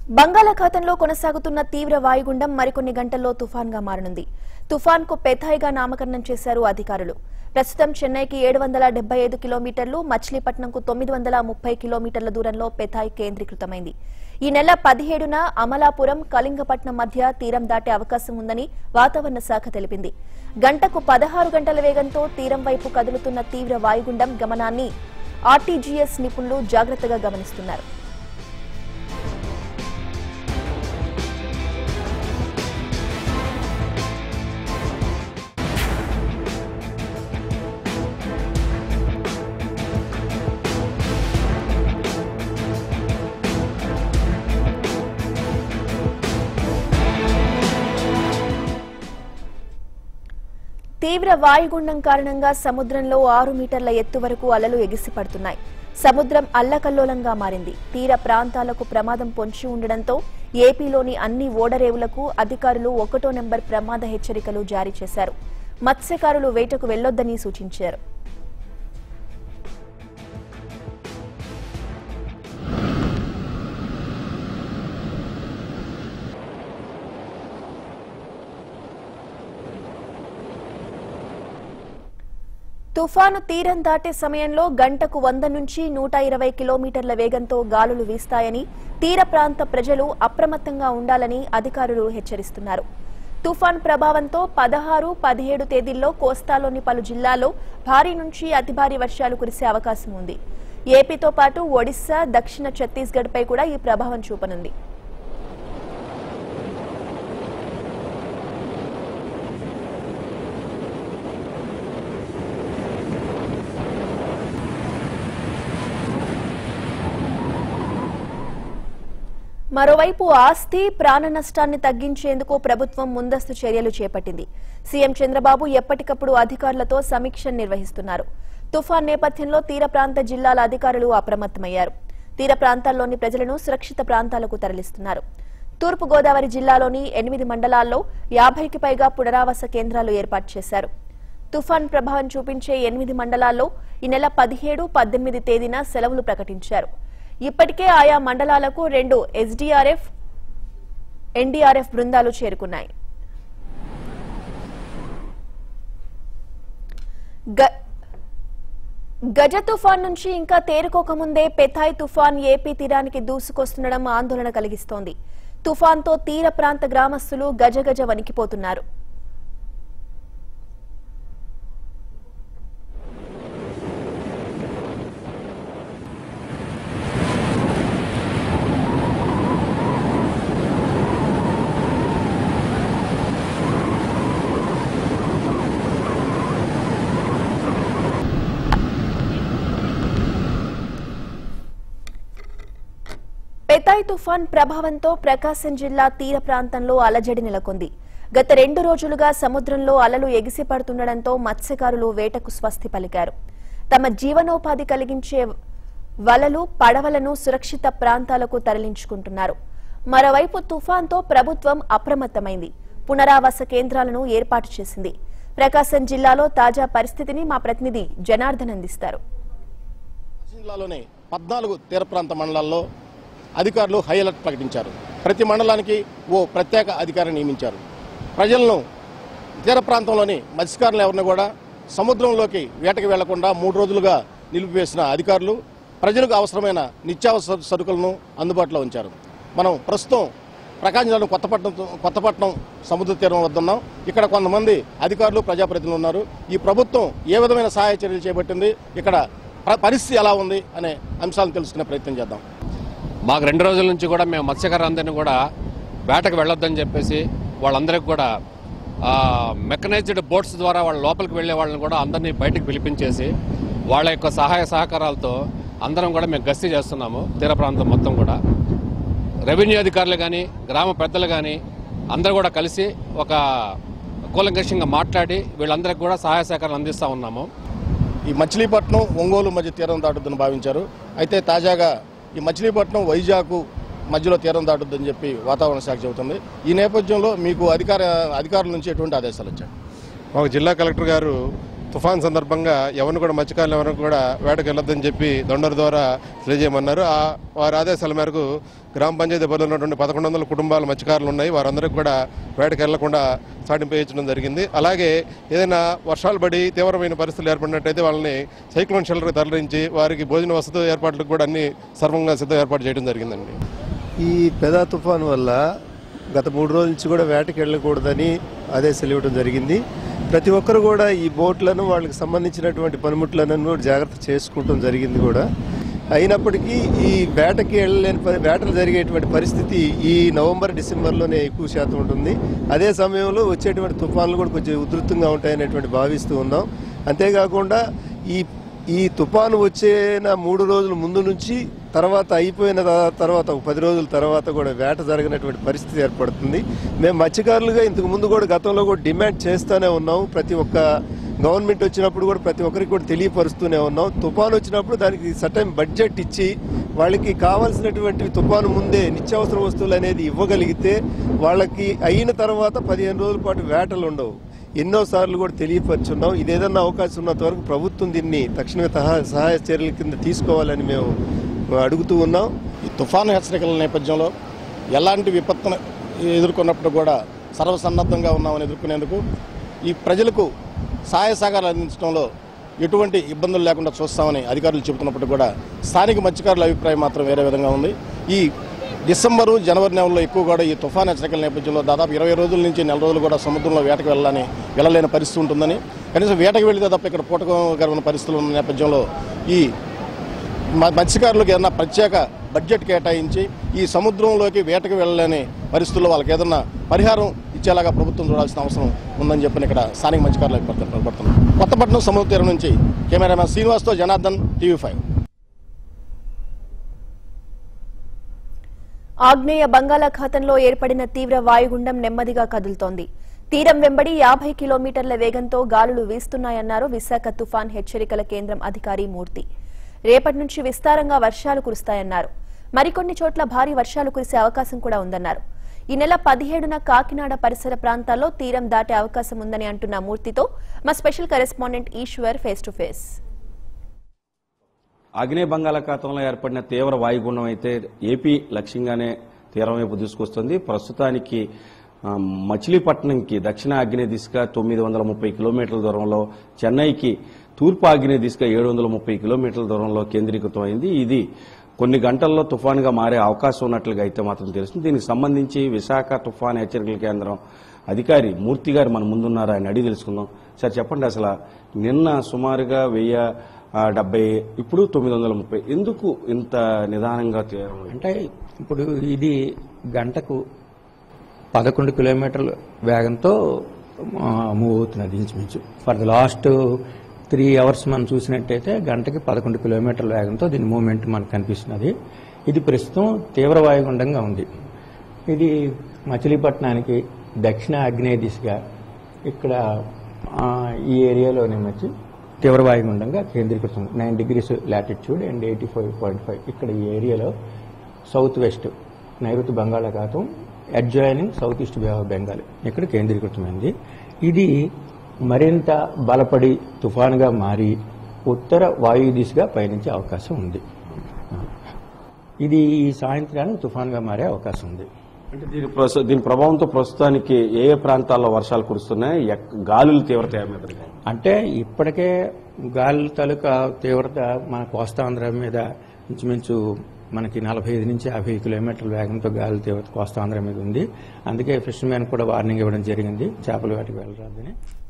బంగాళాఖాతంలో కొనసాగుతున్న తీవ్ర వాయుగుండం మరికొన్ని గంటల్లో తుఫాన్గా మారనుంది తుఫాన్కు పెథాయిగా నామకరణం చేశారు అధికారులు ప్రస్తుతం చెన్నైకి ఏడు వందల డెబ్బై ఐదు కిలోమీటర్లు మచిలీపట్నంకు తొమ్మిది వందల ముప్పై కిలోమీటర్ల దూరంలో పెథాయ్ కేంద్రీకృతమైంది ఈ నెల పదిహేడున అమలాపురం కళింగపట్నం మధ్య తీరం దాటే అవకాశం ఉందని వాతావరణ శాఖ తెలిపింది గంటకు పదహారు గంటల వేగంతో తీరం వైపు కదులుతున్న తీవ్ర వాయుగుండం గమనాన్ని ఆర్టీజీఎస్ నిపుణులు జాగ్రత్తగా గమనిస్తున్నారు తీవ్ర వాయుగుండం కారణంగా సముద్రంలో ఆరు మీటర్ల ఎత్తు వరకు అలలు ఎగిసిపడుతున్నాయి సముద్రం అల్లకల్లోలంగా మారింది తీర ప్రాంతాలకు ప్రమాదం పొంచి ఉండడంతో ఏపీలోని అన్ని ఓడరేవులకు అధికారులు ఒకటో నెంబర్ ప్రమాద హెచ్చరికలు జారీ చేశారు మత్స్యకారులు వేటకు వెళ్లొద్దని సూచించారు తుఫాను తీరం దాటే సమయంలో గంటకు వంద నుంచి నూట ఇరవై కిలోమీటర్ల వేగంతో గాలులు వీస్తాయని తీర ప్రాంత ప్రజలు అప్రమత్తంగా ఉండాలని అధికారులు హెచ్చరిస్తున్నారు తుఫాన్ ప్రభావంతో పదహారు పదిహేడు తేదీల్లో కోస్తాలోని పలు జిల్లాల్లో భారీ నుంచి అతి భారీ వర్షాలు కురిసే అవకాశం ఉంది ఏపీతో పాటు ఒడిశా దక్షిణ ఛత్తీస్గఢ్ పై కూడా ఈ ప్రభావం చూపనుంది మరోవైపు ఆస్తి ప్రాణ నష్టాన్ని తగ్గించేందుకు ప్రభుత్వం ముందస్తు చర్యలు చేపట్టింది సీఎం చంద్రబాబు ఎప్పటికప్పుడు అధికారులతో సమీక్ష నిర్వహిస్తున్నారు తుఫాన్ నేపథ్యంలో తీర ప్రాంత జిల్లాల అధికారులు అప్రమత్తమయ్యారు తీర ప్రాంతాల్లోని ప్రజలను సురక్షిత ప్రాంతాలకు తరలిస్తున్నారు తూర్పు గోదావరి జిల్లాలోని ఎనిమిది మండలాల్లో యాభైకి పైగా పునరావాస కేంద్రాలు ఏర్పాటు చేశారు తుఫాన్ ప్రభావం చూపించే ఎనిమిది మండలాల్లో ఈ నెల పదిహేడు పద్దెనిమిది తేదీన సెలవులు ప్రకటించారు ఇప్పటికే ఆయా మండలాలకు రెండు ఎస్డీఆర్ఎఫ్ ఎన్డీఆర్ఎఫ్ బృందాలు చేరుకున్నాయి గ- గజ తుఫాన్ నుంచి ఇంకా తేరుకోకముందే పెథాయ్ తుఫాన్ ఏపీ తీరానికి దూసుకొస్తుండడం ఆందోళన కలిగిస్తోంది తుఫాన్తో తీర ప్రాంత గ్రామస్తులు గజగజ వణికిపోతున్నారు పెతాయ్ తుఫాన్ ప్రభావంతో ప్రకాశం జిల్లా తీర ప్రాంతంలో అలజడి నెలకొంది గత రెండు రోజులుగా సముద్రంలో అలలు ఎగిసిపడుతుండటంతో మత్స్యకారులు వేటకు స్వస్తి పలికారు తమ జీవనోపాధి కలిగించే వలలు పడవలను సురక్షిత ప్రాంతాలకు తరలించుకుంటున్నారు మరోవైపు తుఫాన్తో ప్రభుత్వం అప్రమత్తమైంది పునరావాస కేంద్రాలను ఏర్పాటు చేసింది ప్రకాశం జిల్లాలో తాజా పరిస్థితిని మా ప్రతినిధి జనార్దన్ అందిస్తారు జిల్లాలోని పద్నాలుగు తీర ప్రాంత మండలాల్లో అధికారులు హై అలర్ట్ ప్రకటించారు ప్రతి మండలానికి ఓ ప్రత్యేక అధికారిని నియమించారు ప్రజలను తీర ప్రాంతంలోని మత్స్యకారులు ఎవరిని కూడా సముద్రంలోకి వేటకి వెళ్లకుండా మూడు రోజులుగా నిలిపివేసిన అధికారులు ప్రజలకు అవసరమైన నిత్యావసర సరుకులను అందుబాటులో ఉంచారు మనం ప్రస్తుతం ప్రకాశం జిల్లాలో కొత్తపట్నం కొత్తపట్నం సముద్ర తీరం వద్ద ఉన్నాం ఇక్కడ కొంతమంది అధికారులు ప్రజాప్రతినిధులు ఉన్నారు ఈ ప్రభుత్వం ఏ విధమైన సహాయ చర్యలు చేపట్టింది ఇక్కడ ప్ర- పరిస్థితి ఎలా ఉంది అనే అంశాలను తెలుసుకునే ప్రయత్నం చేద్దాం మాకు రెండు రోజుల నుంచి కూడా మేము మత్స్యకారులందరినీ కూడా వేటకు వెళ్ళొద్దని చెప్పేసి వాళ్ళందరికీ కూడా మెకనైజ్డ్ బోట్స్ ద్వారా వాళ్ళ లోపలికి వెళ్ళే వాళ్ళని కూడా అందరినీ బయటకు పిలిపించేసి వాళ్ళ యొక్క సహాయ సహకారాలతో అందరం కూడా మేము గస్తీ చేస్తున్నాము తీర ప్రాంతం మొత్తం కూడా రెవెన్యూ అధికారులు కానీ గ్రామ పెద్దలు కానీ అందరూ కూడా కలిసి ఒక కూలంకషంగా మాట్లాడి వీళ్ళందరికీ కూడా సహాయ సహకారాలు అందిస్తూ ఉన్నాము ఈ మచిలీపట్నం ఒంగోలు మధ్య తీరం దాటుద్దని భావించారు అయితే తాజాగా ఈ మచిలీపట్నం వైజాగ్ మధ్యలో తీరం దాటుద్దని చెప్పి వాతావరణ శాఖ చెబుతుంది ఈ నేపథ్యంలో మీకు అధికార అధికారుల నుంచి ఎటువంటి ఆదేశాలు వచ్చాయి మాకు జిల్లా కలెక్టర్ గారు తుఫాన్ సందర్భంగా ఎవరిని కూడా మత్స్యకారులు ఎవరిని కూడా వేటకు వెళ్ళొద్దని చెప్పి దొండర్ ద్వారా తెలియజేయమన్నారు ఆ వారి ఆదేశాల మేరకు గ్రామ పంచాయతీ పరిధిలో ఉన్నటువంటి పదకొండు వందల కుటుంబాల మత్స్యకారులు ఉన్నాయి వారందరికీ కూడా వేటకు వెళ్లకుండా సాటింపు వేయించడం జరిగింది అలాగే ఏదైనా వర్షాలు పడి తీవ్రమైన పరిస్థితులు ఏర్పడినట్టయితే వాళ్ళని సైక్లోన్ షెల్టర్కి తరలించి వారికి భోజన వసతి ఏర్పాట్లకు కూడా అన్ని సర్వంగా సిద్ధం ఏర్పాటు చేయడం జరిగిందండి ఈ పెదా తుఫాన్ వల్ల గత మూడు రోజుల నుంచి కూడా వేటకి వెళ్ళకూడదని ఆదేశాలు ఇవ్వడం జరిగింది ప్రతి ఒక్కరు కూడా ఈ బోట్లను వాళ్ళకి సంబంధించినటువంటి పనిముట్లను కూడా జాగ్రత్త చేసుకుంటాం జరిగింది కూడా అయినప్పటికీ ఈ వేటకి వెళ్ళలేని పరి- వేటలు జరిగేటువంటి పరిస్థితి ఈ నవంబర్ డిసెంబర్లోనే ఎక్కువ శాతం ఉంటుంది అదే సమయంలో వచ్చేటువంటి తుఫాన్లు కూడా కొంచెం ఉధృతంగా ఉంటాయనేటువంటి భావిస్తూ ఉన్నాం అంతేకాకుండా ఈ ఈ తుఫాను వచ్చిన మూడు రోజుల ముందు నుంచి తర్వాత అయిపోయిన త- తర్వాత ఒక పది రోజుల తర్వాత కూడా వేట జరగనటువంటి పరిస్థితి ఏర్పడుతుంది మేము మత్స్యకారులుగా ఇంతకు ముందు కూడా గతంలో కూడా డిమాండ్ చేస్తూనే ఉన్నాం ప్రతి ఒక్క గవర్నమెంట్ వచ్చినప్పుడు కూడా ప్రతి ఒక్కరికి కూడా తెలియపరుస్తూనే ఉన్నాం తుఫాను వచ్చినప్పుడు దానికి సటన్ బడ్జెట్ ఇచ్చి వాళ్ళకి కావాల్సినటువంటి తుఫాను ముందే నిత్యావసర వస్తువులు అనేది ఇవ్వగలిగితే వాళ్ళకి అయిన తర్వాత పదిహేను రోజుల పాటు వేటలు ఉండవు ఎన్నో సార్లు కూడా తెలియపరుచున్నాం ఇది ఏదన్నా అవకాశం ఉన్నంత వరకు ప్రభుత్వం దీన్ని తక్షణమే తహా- సహాయ చర్యల కింద తీసుకోవాలని మేము అడుగుతూ ఉన్నాం ఈ తుఫాను హెచ్చరికల నేపథ్యంలో ఎలాంటి విపత్తును ఎదుర్కొన్నప్పుడు కూడా సర్వసన్నద్ధంగా ఉన్నామని ఎదుర్కొనేందుకు ఈ ప్రజలకు సహాయ సహకారాలు అందించడంలో ఎటువంటి ఇబ్బందులు లేకుండా చూస్తామని అధికారులు చెబుతున్నప్పుడు కూడా స్థానిక మత్స్యకారుల అభిప్రాయం మాత్రం వేరే విధంగా ఉంది ఈ డిసెంబరు జనవరి నెలలో ఎక్కువ కూడా ఈ తుఫాన్ హెచ్చరికల నేపథ్యంలో దాదాపు ఇరవై రోజుల నుంచి నెల రోజులు కూడా సముద్రంలో వేటకు వెళ్ళాలని వెళ్ళలేని పరిస్థితి ఉంటుందని కనీసం వేటకు వెళితే తప్ప ఇక్కడ పూటకరమైన పరిస్థితులు ఉన్న నేపథ్యంలో ఈ మ- మత్స్యకారులకు ఏదైనా ప్రత్యేక బడ్జెట్ కేటాయించి ఈ సముద్రంలోకి వేటకు వెళ్ళలేని పరిస్థితుల్లో వాళ్ళకి ఏదైనా పరిహారం ఇచ్చేలాగా ప్రభుత్వం చూడాల్సిన అవసరం ఉందని చెప్పని ఇక్కడ స్థానిక మత్స్యకారులు అభిప్రాయపడుతున్నారు కొత్తపట్నం సముద్ర తీరం నుంచి కెమెరామెన్ శ్రీనివాస్తో జనార్దన్ టీవీ ఫైవ్ ఆగ్నేయ బంగాళాఖాతంలో ఏర్పడిన తీవ్ర వాయుగుండం నెమ్మదిగా కదులుతోంది తీరం వెంబడి యాభై కిలోమీటర్ల వేగంతో గాలులు వీస్తున్నాయన్నారు విశాఖ తుఫాన్ హెచ్చరికల కేంద్రం అధికారి మూర్తి రేపటి నుంచి విస్తారంగా వర్షాలు కురుస్తాయన్నారు మరికొన్ని చోట్ల భారీ వర్షాలు కురిసే అవకాశం కూడా ఉందన్నారు ఈ నెల పదిహేడున కాకినాడ పరిసర ప్రాంతాల్లో తీరం దాటే అవకాశం ఉందని అంటున్న మూర్తితో మా special correspondent Eswar face to face ఆగ్నేయ బంగాళాఖాతంలో ఏర్పడిన తీవ్ర వాయుగుండం అయితే ఏపీ లక్ష్యంగానే తీరం వైపు దూసుకొస్తుంది ప్రస్తుతానికి ఆ, మచిలీపట్నంకి దక్షిణ ఆగ్నేయ దిశగా తొమ్మిది వందల ముప్పై కిలోమీటర్ల దూరంలో చెన్నైకి తూర్పు ఆగ్నేయ దిశగా ఏడు వందల ముప్పై కిలోమీటర్ల దూరంలో కేంద్రీకృతం అయింది ఇది కొన్ని గంటల్లో తుఫాన్గా మారే అవకాశం ఉన్నట్లుగా అయితే మాత్రం తెలుస్తుంది దీనికి సంబంధించి విశాఖ తుఫాన్ హెచ్చరికల కేంద్రం అధికారి మూర్తి గారు మన ముందున్నారు ఆయన అడిగి తెలుసుకుందాం సార్ చెప్పండి అసలు నిన్న సుమారుగా వెయ్యి ఆ, డెబ్బై ఇప్పుడు తొమ్మిది వందల ముప్పై ఎందుకు ఇంత నిదానంగా తీరం అంటే ఇప్పుడు ఇది గంటకు పదకొండు కిలోమీటర్ల వేగంతో మూవ్ అవుతున్నది ఇంచుమించు for the last three hours మనం చూసినట్టయితే గంటకి పదకొండు కిలోమీటర్ల వేగంతో దీని మూవ్మెంట్ మనకు కనిపిస్తున్నది ఇది ప్రస్తుతం తీవ్ర వాయుగుండంగా ఉంది ఇది మచిలీపట్నానికి దక్షిణ ఆగ్నేయ దిశగా ఇక్కడ ఆ, ఈ ఏరియాలోనే వచ్చి తీవ్ర వాయుగుండంగా కేంద్రీకృతం nine degrees latitude and eighty five point five ఇక్కడ ఈ ఏరియాలో సౌత్ వెస్ట్ నైరుతి బంగాళాఖాతం adjoining south east bay of Bengal ఇక్కడ కేంద్రీకృతమైంది ఇది మరింత బలపడి తుఫానుగా మారి ఉత్తర వాయు దిశగా పయనించే అవకాశం ఉంది ఇది ఈ సాయంత్రానికి తుఫానుగా మారే అవకాశం ఉంది అంటే దీని ప్రస్తు- దీని ప్రభావంతో ప్రస్తుతానికి ఏ ఏ ప్రాంతాల్లో వర్షాలు కురుస్తున్నాయి ఎక్- గాలుల తీవ్రత ఏ మీద ఉంది? అంటే ఇప్పటికే గాలి తాలూకా తీవ్రత మన కోస్తాంధ్ర మీద ఇంచుమించు మనకి నలభై ఐదు నుంచి యాభై కిలోమీటర్ల వేగంతో గాలి తీవ్రత కోస్తాంధ్ర మీద ఉంది అందుకే ఫిషర్మెన్ కూడా వార్నింగ్ ఇవ్వడం జరిగింది చేపల వేటకు వెళ్ళరాదని